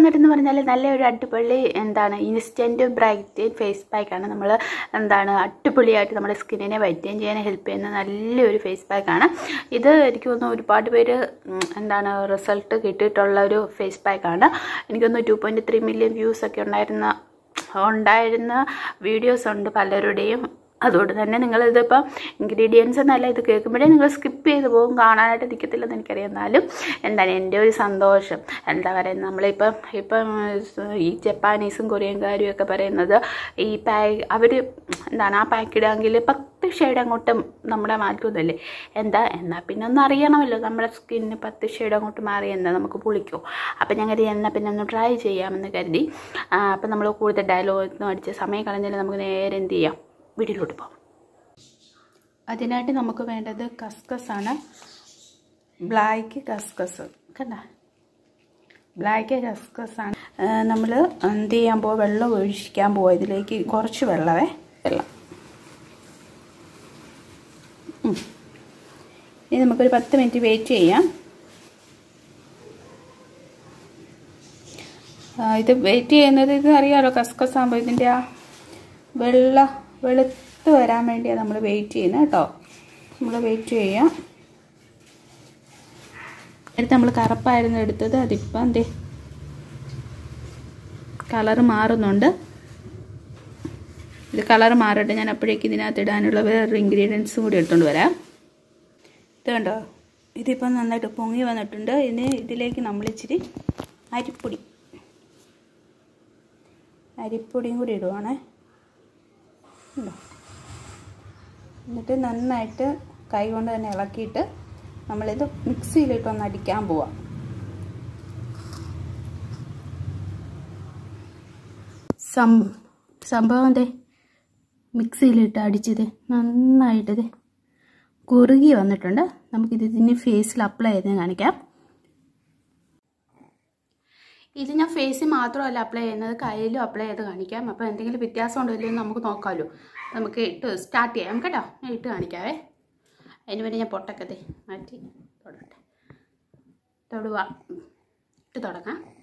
വന്നിട്ടെന്ന് പറഞ്ഞാൽ നല്ലൊരു അടിപൊളി എന്താണ് ഇൻസ്റ്റൻറ്റ് ബ്രൈറ്റ് ഫേസ് പാക്കാണ് നമ്മൾ എന്താണ് അടിപൊളിയായിട്ട് നമ്മുടെ സ്കിന്നിനെ വൈറ്റൈൻ ചെയ്യാൻ ഹെൽപ്പ് ചെയ്യുന്ന നല്ലൊരു ഫേസ് പാക്കാണ് ഇത് എനിക്ക് തോന്നുന്നു ഒരുപാട് പേര് ഉം, എന്താണ് റിസൾട്ട് കിട്ടിയിട്ടുള്ള ഒരു ഫേസ് പാക്കാണ് എനിക്ക് തോന്നുന്നു two point three million views ഒക്കെ ഉണ്ടായിരുന്ന ഉണ്ടായിരുന്ന വീഡിയോസ് ഉണ്ട് പലരുടെയും അതുകൊണ്ട് തന്നെ നിങ്ങളിതിപ്പോൾ ഇൻഗ്രീഡിയൻസ് എന്നല്ല ഇത് കേൾക്കുമ്പോഴേ നിങ്ങൾ സ്കിപ്പ് ചെയ്ത് പോകും കാണാനായിട്ട് നിൽക്കത്തില്ലെന്ന് എനിക്കറിയാം എന്നാലും എന്താണ് എൻ്റെ ഒരു സന്തോഷം എന്താ പറയുക നമ്മളിപ്പം ഇപ്പം ഈ ജപ്പാനീസും കൊറിയൻകാരും ഒക്കെ പറയുന്നത് ഈ പാക്ക് അവർ എന്താണ് ആ പാക്ക് ഇടാമെങ്കിൽ പത്ത് ഷെയ്ഡ് അങ്ങോട്ട് നമ്മുടെ മാറ്റുന്നല്ലേ എന്താ എന്നാൽ പിന്നെ ഒന്ന് അറിയണമല്ലോ നമ്മുടെ സ്കിന്നിന് പത്ത് ഷെയ്ഡ് അങ്ങോട്ട് മാറി എന്താ നമുക്ക് പുളിക്കോ അപ്പം ഞാൻ കരുതി എന്നാൽ പിന്നെ ഒന്ന് ട്രൈ ചെയ്യാമെന്ന് കരുതി അപ്പം നമ്മൾ കൂടുതൽ ഡയലോഗ് ഒന്നും അടിച്ച് സമയം കളഞ്ഞാൽ നമുക്ക് നേരെ എന്ത് ചെയ്യാം വീട്ടിലോട്ട് പോകാം അതിനായിട്ട് നമുക്ക് വേണ്ടത് കസ്കസ് ആണ് ബ്ലാക്ക് കസ്കസ് കണ്ട ബ്ലാക്ക് കസ്കസ് ആണ് നമ്മൾ എന്ത് ചെയ്യാൻ പോവാ വെള്ളം ഒഴിക്കാൻ പോവാ ഇതിലേക്ക് കുറച്ച് വെള്ളമേ വെള്ളം ഉം. ഇനി നമുക്കൊരു പത്ത് മിനിറ്റ് വെയിറ്റ് ചെയ്യാം ആ, ഇത് വെയിറ്റ് ചെയ്യുന്നത് ഇത് അറിയാമല്ലോ കസ്കസ് ആകുമ്പോൾ ഇതിൻ്റെ ആ വെള്ള വെളുത്ത് വരാൻ വേണ്ടിയാണ് നമ്മൾ വെയിറ്റ് ചെയ്യുന്നത് കേട്ടോ നമ്മൾ വെയിറ്റ് ചെയ്യാം നേരത്തെ നമ്മൾ കറുപ്പായിരുന്നു എടുത്തത് അതിപ്പം എന്തേ കളറ് മാറുന്നുണ്ട് ഇത് കളർ മാറട്ടെ ഞാൻ അപ്പോഴേക്ക് ഇതിനകത്ത് ഇടാനുള്ള വേറൊരു ഇൻഗ്രീഡിയൻസും കൂടി എടുത്തുകൊണ്ട് വരാം ഇത് കണ്ടോ ഇതിപ്പം നന്നായിട്ട് പൊങ്ങി വന്നിട്ടുണ്ട് ഇനി ഇതിലേക്ക് നമ്മൾ ഇച്ചിരി അരിപ്പൊടി അരിപ്പൊടിയും കൂടി ഇടുവാണേ ഉണ്ടോ എന്നിട്ട് നന്നായിട്ട് കൈ കൊണ്ട് തന്നെ ഇളക്കിയിട്ട് നമ്മളിത് മിക്സിയിലിട്ട് ഒന്ന് അടിക്കാൻ പോവാം സം സംഭവം എന്തേ മിക്സിയിലിട്ട് അടിച്ചത് നന്നായിട്ടത് കുറുകി വന്നിട്ടുണ്ട് നമുക്കിത് ഇതിന് ഫേസിൽ അപ്ലൈ ചെയ്ത് കാണിക്കാം ഇത് ഞാൻ ഫേസിൽ മാത്രമല്ല അപ്ലൈ ചെയ്യുന്നത് കയ്യിലും അപ്ലൈ ചെയ്ത് കാണിക്കാം അപ്പോൾ എന്തെങ്കിലും വ്യത്യാസം ഉണ്ടോ ഇല്ലയോ എന്ന് നമുക്ക് നോക്കാമല്ലോ നമുക്ക് ഇട്ട് സ്റ്റാർട്ട് ചെയ്യാം കേട്ടോ ഞാൻ ഇട്ട് കാണിക്കാവേ അതിന് വേണ്ടി ഞാൻ പൊട്ടക്കത്തെ മാറ്റി തൊടട്ടെ തൊടുക ഇട്ട് തുടങ്ങാം